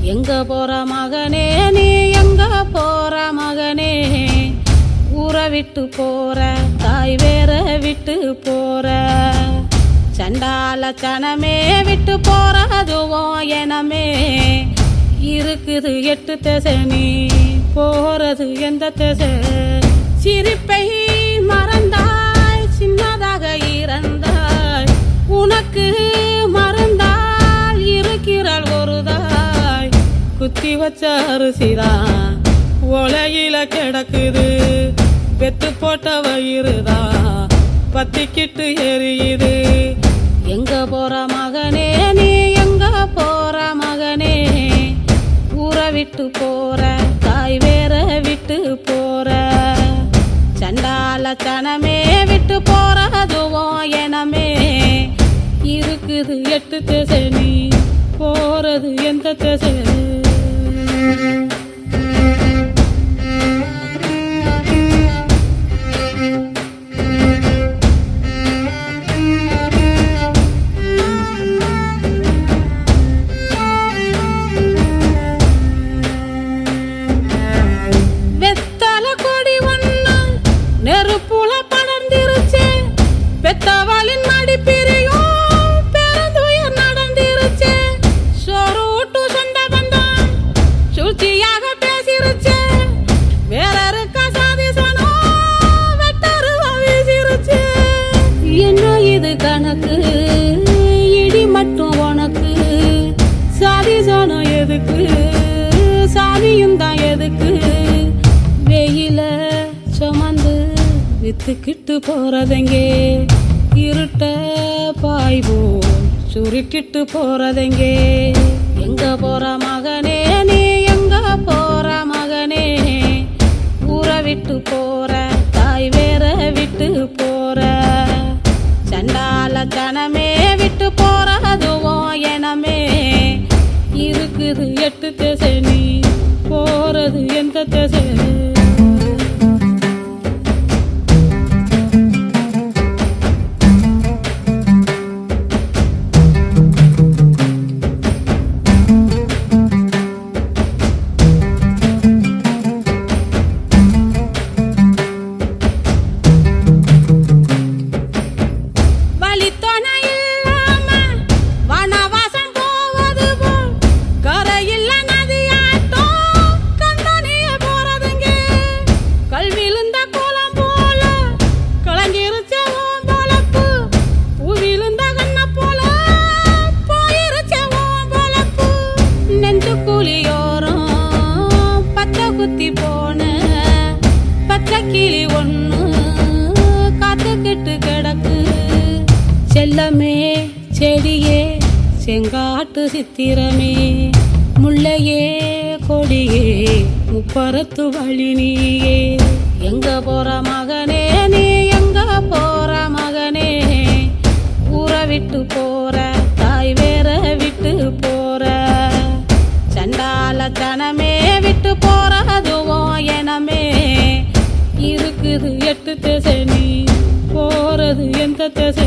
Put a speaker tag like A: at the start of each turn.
A: எங்க போற மகனே நீ எங்க போற மகனே ஊரை விட்டு போற தாய் வேற விட்டு போற சண்டால சனமே விட்டு போறதுவும் எனமே இருக்குது எட்டு திசை நீ போறது எந்த திசை சிரிப்பை மறந்தாய் சின்னதாக இறந்தாய் உனக்கு மறந்தால் இருக்கிறாள் ஒரு தாய் குத்தி வச்ச அரிசிதான் உலகில கிடக்குது பெத்து போட்ட வயிறுதான் பத்திக்கிட்டு எரியுது எங்க போற மகனே நீ எங்க போற மகனே ஊரை விட்டு போற தாய் வேற விட்டு போற சண்டால சனமே விட்டு போறதுவும் எனமே இருக்குது எட்டு திசை நீ போறது எந்த திசை வெத்தல கொடி ஒண்ணு நெருப்புல படர்ந்திருச்சு பெத்தவளின் மடி பிரியும் பெருந்துயர் நடந்திருச்சு சோறு ஊட்டு சொந்த பந்தம் சூழ்ச்சியாக பேசிருச்சு வேற இருக்கா சாதிசனோ வெட்டருவா வீசிருச்சு என்ன இது கணக்கு இடி மட்டும் உனக்கு சாதிசனம் எதுக்கு சாதியும் தான் எதுக்கு வெயில சுமந்து வித்துக்கிட்டு போறதெங்கே இருட்ட பாய்வோ சுருக்கிட்டு போறதெங்கே எங்க போற மகனே நீ எங்க போற மகனே ஊரை விட்டு போற தாய் வேற விட்டு போற சண்டால சனமே விட்டு போறதுவும் எனமே இருக்குது எட்டு திசை நீ போறது எந்த திசை வழி துணை இல்லாம வனவாசம் போவது போல் கரையில்ல நதியாட்டம் கண்ணனிய போறதுங்க கல்விழுந்த கோலம் போல கலங்கிருச்ச உன் பொழப்பு பூவிழுந்த கண்ண போல போயிருச்ச உன் பொழப்பு நெஞ்சு கூலியோரம் பச்சை குத்தி போன பச்சை கிளி ஒண்ணு காத்துக்கிட்டு கிடக்கு செல்லமே செடியே செங்காட்டு சித்திரமே முள்ளையே கொடியே முப்பரத்து வழி நீயே எங்க போற மகனே நீ எங்க போற மகனே ஊரை விட்டு போற தாய் வேற விட்டு போற சண்டால சனமே விட்டு போறதுவும் எனமே இருக்குது எட்டு திசை நீ போறது எந்த திசை